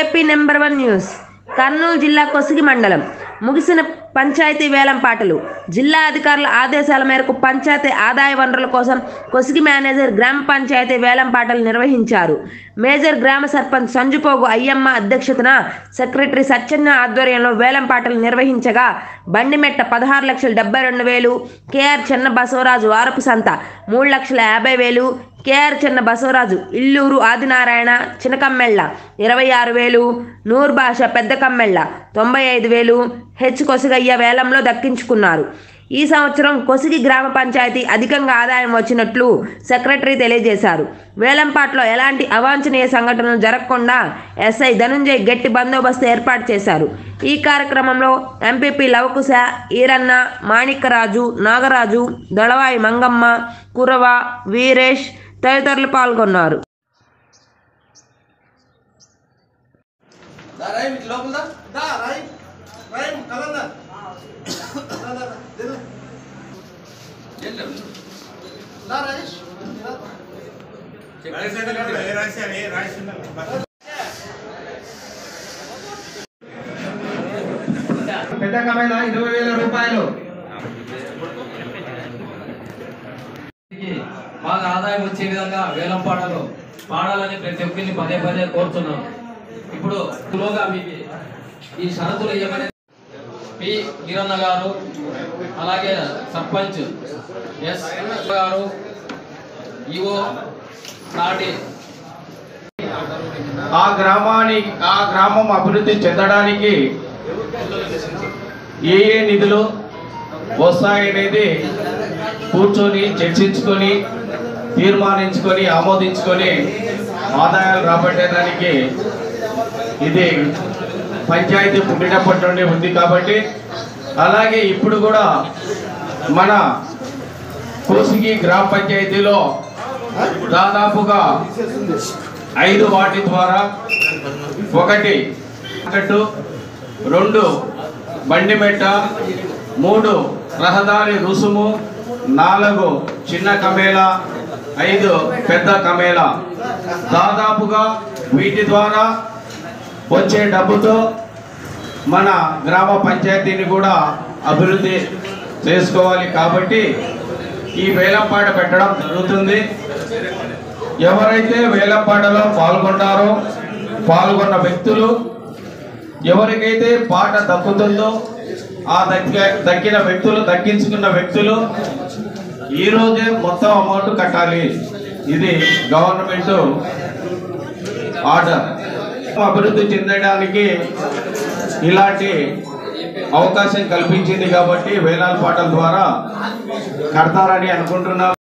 AP number one news Kurnool జిల్లా కొసిగి మండలం ముగిసిన పంచాయతీ వేలం పాటలు జిల్లా అధికారుల ఆదేశాల మేరకు పంచాయతీ ఆదాయ వనరుల కోసం కొసిగి మేనేజర్ గ్రామ పంచాయతీ వేలం పాటలు నిర్వహించారు మేజర్ గ్రామ సర్పంచ్ సంజుపోగు అయ్యమ్మ అధ్యక్షతన సెక్రటరీ సత్యన్న ఆధ్వర్యంలో వేలం పాటలు నిర్వహించగా బండిమెట్ట పదహారు లక్షల డెబ్బై రెండు వేలు కేఆర్ చెన్న బసవరాజు వారపు సంత మూడు లక్షల యాభై వేలు కేఆర్ చెన్న బసవరాజు ఇల్లూరు ఆదినారాయణ చినకమ్మెళ్ళ ఇరవై ఆరు వేలు నూర్ భాష పెద్ద కమ్మెళ్ళ తొంభై ఐదు వేలు హెచ్ కొసగయ్య వేలంలో దక్కించుకున్నారు ఈ సంవత్సరం కొసిగి గ్రామ పంచాయతీ అధికంగా ఆదాయం వచ్చినట్లు సెక్రటరీ తెలియజేశారు వేలంపాట్లో ఎలాంటి అవాంఛనీయ సంఘటనలు జరగకుండా ఎస్ఐ ధనుంజయ్ గట్టి బందోబస్తు ఏర్పాటు చేశారు ఈ కార్యక్రమంలో ఎంపీపీ లవకుశ ఈరన్న మాణిక్కరాజు నాగరాజు దళవాయి మంగమ్మ కురవ వీరేష్ తదితరులు పాల్గొన్నారు దా రాయి మీకు లోపల దా దా రాయి రాయి కలం దా దా దా దా దా రాయేష్ పెద్ద కమైన ఇరవై వేల రూపాయలు బాగా ఆదాయం వచ్చే విధంగా వేలం పాటలు పాడాలని ప్రతి ఒక్కరిని పదే పదే కోరుతున్నాం ఇప్పుడు లోగా మీకు ఈ షరతులు ఏమనే పి కిరణ్ గారు అలాగే సర్పంచ్ ఎస్ గారు ఈఓ నాటి ఆ గ్రామానికి ఆ గ్రామం అభివృద్ధి చెందడానికి ఏ ఏ నిధులు వస్తాయనేది కూర్చొని చర్చించుకొని తీర్మానించుకొని ఆమోదించుకొని ఆదాయాలు రాబట్టేదానికి ఇది పంచాయతీ పుట్టినప్పటి నుండి ఉంది కాబట్టి అలాగే ఇప్పుడు కూడా మన కోసిగి గ్రామ పంచాయతీలో దాదాపుగా ఐదు వాటి ద్వారా ఒకటి ఒకటి రెండు బండిమెట్ట మూడు రహదారి రుసుము నాలుగు చిన్న కమేళా ఐదు పెద్ద కమేళా దాదాపుగా వీటి ద్వారా వచ్చే డబ్బుతో మన గ్రామ పంచాయతీని కూడా అభివృద్ధి చేసుకోవాలి కాబట్టి ఈ వేలంపాట పెట్టడం జరుగుతుంది ఎవరైతే వేలంపాటలో పాల్గొంటారో పాల్గొన్న వ్యక్తులు ఎవరికైతే పాట దక్కుతుందో ఆ దక్కి దక్కిన వ్యక్తులు దక్కించుకున్న వ్యక్తులు ఈ రోజే మొత్తం అమౌంట్ కట్టాలి ఇది గవర్నమెంట్ ఆర్డర్ అభివృద్ధి చెందడానికి ఇలాంటి అవకాశం కల్పించింది కాబట్టి వేలాల పాటల ద్వారా కడతారని అనుకుంటున్నాం